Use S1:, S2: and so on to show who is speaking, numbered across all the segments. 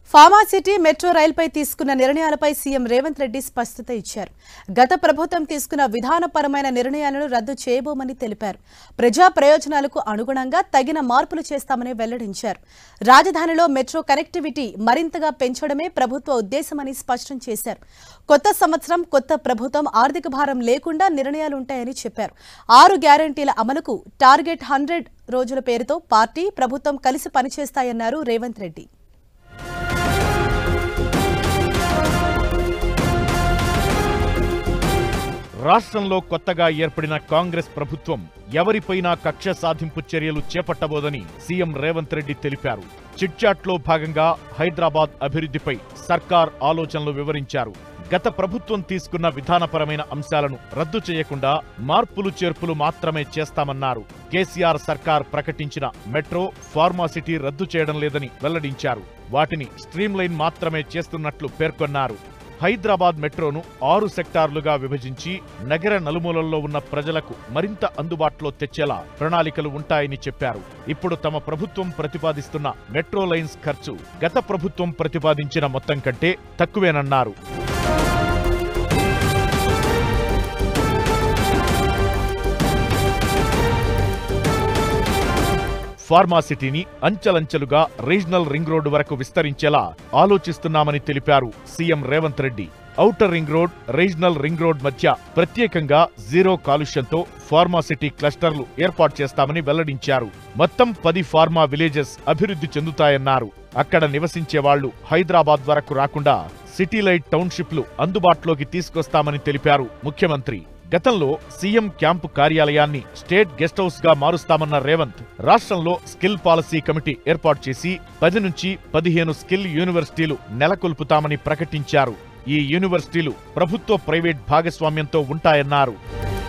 S1: pharma city metro రైల్పై తీసుకున్న నిర్ణయాలపై CM Revanth Reddy స్పష్టత ఇచ్చారు గత ప్రభుత్వం తీసుకున్న విధానపరమైన నిర్ణయాలను రద్దు చేయబోమని తెలిపారు ప్రజా ప్రయోజనాలకు అనుగుణంగా తగిన మార్పులు చేస్తామని వెల్లడించారు రాజధానిలో మెట్రో కనెక్టివిటీ మరింతగా పెంచడమే ప్రభుత్వ ఉద్దేశమని స్పష్టం చేశారు కొత్త సంవత్సరం కొత్త ప్రభుత్వం ఆర్థిక భారం లేకుండా నిర్ణయాలుంటాయని చెప్పారు ఆరు గ్యారంటీల అమలుకు టార్గెట్ హండ్రెడ్ రోజుల పేరుతో పార్టీ ప్రభుత్వం కలిసి పనిచేస్తాయన్నారు రేవంత్ రెడ్డి
S2: రాష్ట్రంలో కొత్తగా ఏర్పడిన కాంగ్రెస్ ప్రభుత్వం ఎవరిపైనా కక్ష సాధింపు చర్యలు చేపట్టబోదని సీఎం రేవంత్ రెడ్డి తెలిపారు చిట్చాట్లో భాగంగా హైదరాబాద్ అభివృద్ధిపై సర్కార్ ఆలోచనలు వివరించారు గత ప్రభుత్వం తీసుకున్న విధానపరమైన అంశాలను రద్దు చేయకుండా మార్పులు చేర్పులు మాత్రమే చేస్తామన్నారు కేసీఆర్ సర్కార్ ప్రకటించిన మెట్రో ఫార్మాసిటీ రద్దు చేయడం లేదని వెల్లడించారు వాటిని స్ట్రీమ్లైన్ మాత్రమే చేస్తున్నట్లు పేర్కొన్నారు హైదరాబాద్ మెట్రోను ఆరు సెక్టార్లుగా విభజించి నగర నలుమూలల్లో ఉన్న ప్రజలకు మరింత అందుబాటులో తెచ్చేలా ప్రణాళికలు ఉంటాయని చెప్పారు ఇప్పుడు తమ ప్రభుత్వం ప్రతిపాదిస్తున్న మెట్రో లైన్స్ ఖర్చు గత ప్రభుత్వం ప్రతిపాదించిన మొత్తం కంటే తక్కువేనన్నారు ఫార్మాసిటీని అంచెలంచెలుగా రీజనల్ రింగ్ రోడ్డు వరకు విస్తరించేలా ఆలోచిస్తున్నామని తెలిపారు CM Revanth Reddy outer ring road regional ring road మధ్య ప్రత్యేకంగా జీరో కాలుష్యంతో ఫార్మాసిటీ క్లస్టర్లు ఏర్పాటు చేస్తామని వెల్లడించారు మొత్తం పది ఫార్మా విలేజెస్ అభివృద్ధి చెందుతాయన్నారు అక్కడ నివసించే వాళ్లు హైదరాబాద్ వరకు రాకుండా సిటీ లైట్ టౌన్షిప్లు అందుబాటులోకి తీసుకొస్తామని తెలిపారు ముఖ్యమంత్రి గతంలో సీఎం క్యాంపు కార్యాలయాన్ని స్టేట్ గెస్ట్ హౌస్ గా మారుస్తామన్న రేవంత్ రాష్ట్రంలో స్కిల్ పాలసీ కమిటీ ఏర్పాటు చేసి పది నుంచి పదిహేను స్కిల్ యూనివర్సిటీలు నెలకొల్పుతామని ప్రకటించారు ఈ యూనివర్సిటీలు ప్రభుత్వ ప్రైవేట్ భాగస్వామ్యంతో ఉంటాయన్నారు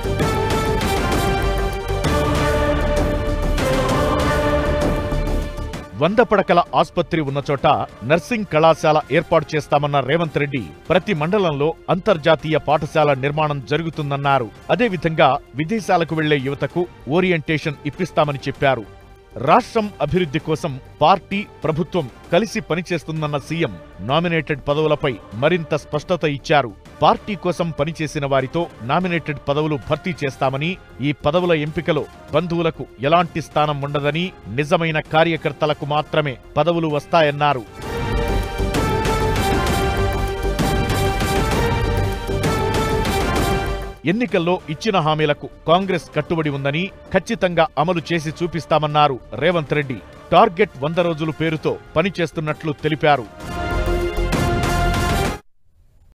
S2: వంద పడకల ఆస్పత్రి ఉన్న చోట నర్సింగ్ కళాశాల ఏర్పాటు చేస్తామన్న రేవంత్ రెడ్డి ప్రతి మండలంలో అంతర్జాతీయ పాఠశాల నిర్మాణం జరుగుతుందన్నారు అదేవిధంగా విదేశాలకు వెళ్లే యువతకు ఓరియంటేషన్ ఇప్పిస్తామని చెప్పారు రాష్ట్రం అభివృద్ధి కోసం పార్టీ ప్రభుత్వం కలిసి పనిచేస్తుందన్న సీఎం నామినేటెడ్ పదవులపై మరింత స్పష్టత ఇచ్చారు పార్టీ కోసం పనిచేసిన వారితో నామినేటెడ్ పదవులు భర్తీ చేస్తామని ఈ పదవుల ఎంపికలో బంధువులకు ఎలాంటి స్థానం ఉండదని నిజమైన కార్యకర్తలకు మాత్రమే పదవులు వస్తాయన్నారు ఎన్నికల్లో ఇచ్చిన హామీలకు కాంగ్రెస్ కట్టుబడి ఉందని ఖచ్చితంగా అమలు చేసి చూపిస్తామన్నారు రేవంత్ రెడ్డి టార్గెట్ వంద రోజులు పేరుతో పనిచేస్తున్నట్లు తెలిపారు